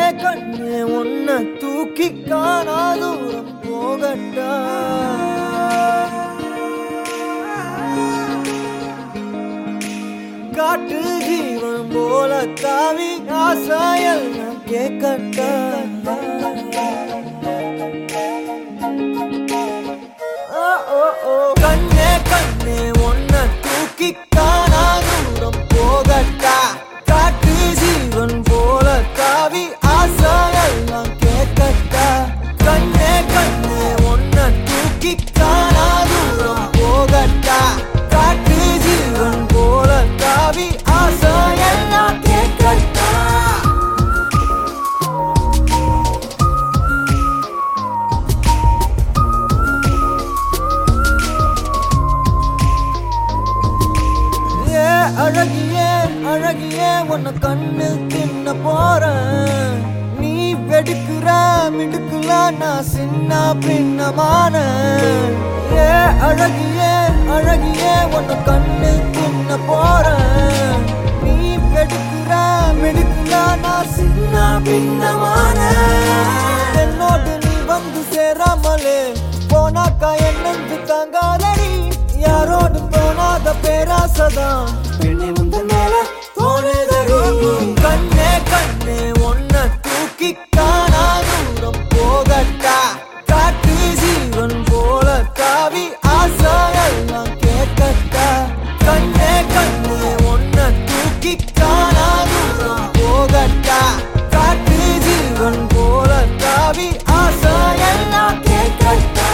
கண்ணே உன்னை தூக்கி காணா தூரம் போகட்டா காட்டு ஜீவன் போல தாவி ஆசாயல் கேட்கட்டா ஓ, ஓ, ஓ. கண்ணே கண்ணே உன்னை தூக்கி காணா தூரம் போகட்டா காட்டு ஜீவன் போல தாவி ஆசாயெல்லாம் கேட்கட்டா கண்ணே கண்ணே உன்னை தூக்கி காணா தூரம் போகட்டா காட்டு ஜீவன் போல தாவி ஆசாயெல்லாம் கேட்கட்டா ஏ அழகியே அழகியே உன்னை கண்ணு தின்ன போறேன் நீ வெடுக்குற மிடுக்குல நான் சின்ன பின்னமான ஏ அழகியே அழகியே உன்னை கண்ணு தின்ன போறேன் நீ வெடுக்குற மிடுக்குல நான் சின்ன பின்னமான என்னோடு நீ வந்து சேராமலே போனாக்கா என் நெஞ்சு தாங்காதடி யாரோடு போனாத பேராசதான் பெண்ணை முந்த மேல தோணுதடி கண்ணே கண்ணே உன்னை தூக்கி காணா தூரம் போகட்டா காட்டு ஜீவன் போல தாவி ஆசாயெல்லாம் கேட்கட்டா கண்ணே கண்ணே உன்னை தூக்கி காணா தூரம் போகட்டா காட்டு ஜீவன் போல தாவி ஆசாயெல்லாம் கேட்கட்டா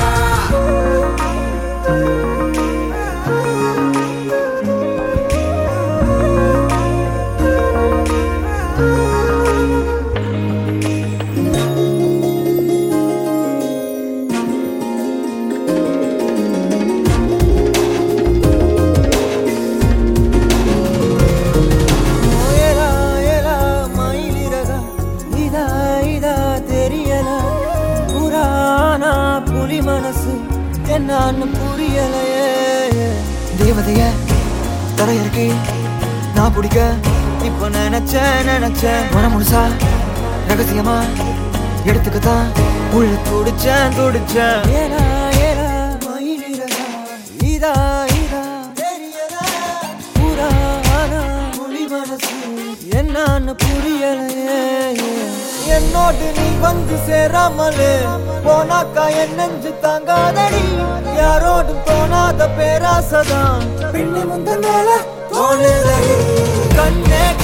ஏலா ஏலா மயிலிறகா இதா இதா தெரியல புராணா புலி மனசு என்னன்னு புரியலையே தேவதைய தரையிறக்கி நான் பிடிக்க இப்ப நினைச்சேன் நினைச்சேன் மன முழுசா ரகசியமா எடுத்துக்கத்தான் உள்ள துடிச்சேன் துடிச்சேன் ஏலா ஏலா மயிலிறகா இதா இதா தெரியல புராணா புலி மனசு என்னன்னு புரியலையே என்னோடு நீ வந்து சேராமலே போனாக்கா என் நெஞ்சு தாங்காதடி யாரோடும் தோணாத பேராசதான் பெண்ணை முந்த மேல தோணுதடி கண்ணே